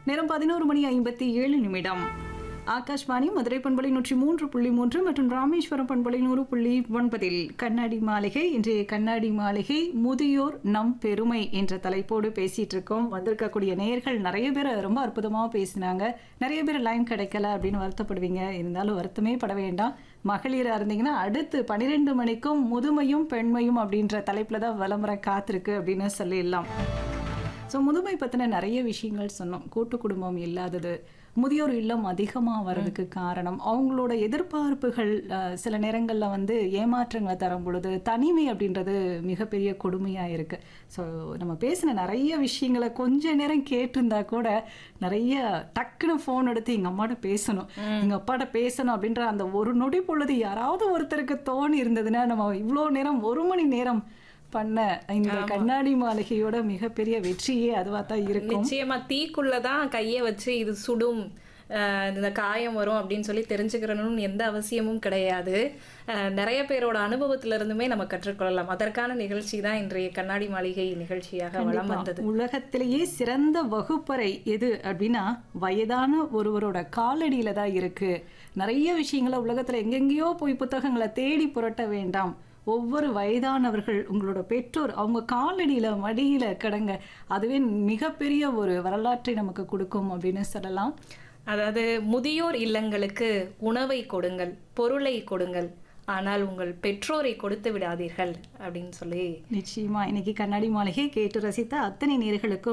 நேரம் பதினோரு மணி ஐம்பத்தி ஏழு நிமிடம் ஆகாஷ்வாணி மதுரை பண்பலை நூற்றி மூன்று புள்ளி மூன்று மற்றும் ராமேஸ்வரம் பண்பலை நூறு புள்ளி ஒன்பதில் கண்ணாடி மாளிகை இன்றைய கண்ணாடி மாளிகை முதியோர் நம் பெருமை என்ற தலைப்போடு பேசிட்டு இருக்கோம் வந்திருக்கக்கூடிய நேயர்கள் நிறைய பேர் ரொம்ப அற்புதமாக பேசினாங்க நிறைய பேர் லைன் கிடைக்கல அப்படின்னு வருத்தப்படுவீங்க இருந்தாலும் வருத்தமே பட வேண்டாம் மகளிராக இருந்தீங்கன்னா அடுத்து பன்னிரெண்டு மணிக்கும் முதுமையும் பெண்மையும் அப்படின்ற தலைப்பில் தான் விளம்பர காத்திருக்கு அப்படின்னு சொல்லிடலாம் ஸோ முதுமை பற்றின நிறைய விஷயங்கள் சொன்னோம் கூட்டு குடும்பம் இல்லாதது முதியோர் இல்லம் அதிகமாக வர்றதுக்கு காரணம் அவங்களோட எதிர்பார்ப்புகள் அஹ், சில நேரங்களில் வந்து ஏமாற்றங்களை தரும் பொழுது தனிமை அப்படின்றது மிகப்பெரிய கொடுமையாக இருக்குது ஸோ நம்ம பேசின நிறைய விஷயங்களை கொஞ்ச நேரம் கேட்டிருந்தா கூட நிறைய டக்குன்னு ஃபோன் எடுத்து எங்கள் அம்மாட்ட பேசணும் எங்கள் அப்பாட்ட பேசணும் அப்படின்ற அந்த ஒரு நொடி பொழுது யாராவது ஒருத்தருக்கு தோணி இருந்ததுன்னா நம்ம இவ்வளோ நேரம் ஒரு மணி நேரம் பண்ண இந்த கண்ணாடி மாளிகையோட மிகப்பெரிய வெற்றியே அதுவா தான் இருக்கும் நிச்சயமா தீக்குள்ளதான் கையை வச்சு இது சுடும் அஹ் இந்த காயம் வரும் அப்படின்னு சொல்லி தெரிஞ்சுக்கிறணும்னு எந்த அவசியமும் கிடையாது அஹ் நிறைய பேரோட அனுபவத்துல இருந்துமே நம்ம கற்றுக்கொள்ளலாம் அதற்கான நிகழ்ச்சி தான் இன்றைய கண்ணாடி மாளிகை நிகழ்ச்சியாக வளம் வந்தது உலகத்திலேயே சிறந்த வகுப்பறை எது அப்படின்னா வயதான ஒருவரோட காலடியில தான் இருக்கு நிறைய விஷயங்களை உலகத்துல எங்கெங்கேயோ போய் புத்தகங்களை தேடி புரட்ட வேண்டாம் ஒவ்வொரு வயதானவர்கள் உங்களோட பெற்றோர் அவங்க காலடியில மடியில கிடங்க அதுவே மிகப்பெரிய ஒரு வரலாற்றை நமக்கு கொடுக்கும் அப்படின்னு சொல்லலாம் அதாவது முதியோர் இல்லங்களுக்கு உணவை கொடுங்கள் பொருளை கொடுங்கள் ஆனால் உங்கள் பெற்றோரை கொடுத்து விடாதீர்கள் அப்படின்னு சொல்லி நிச்சயமா இன்னைக்கு கண்ணாடி மாளிகை கேட்டு ரசித்த அத்தனை நேர்களுக்கும்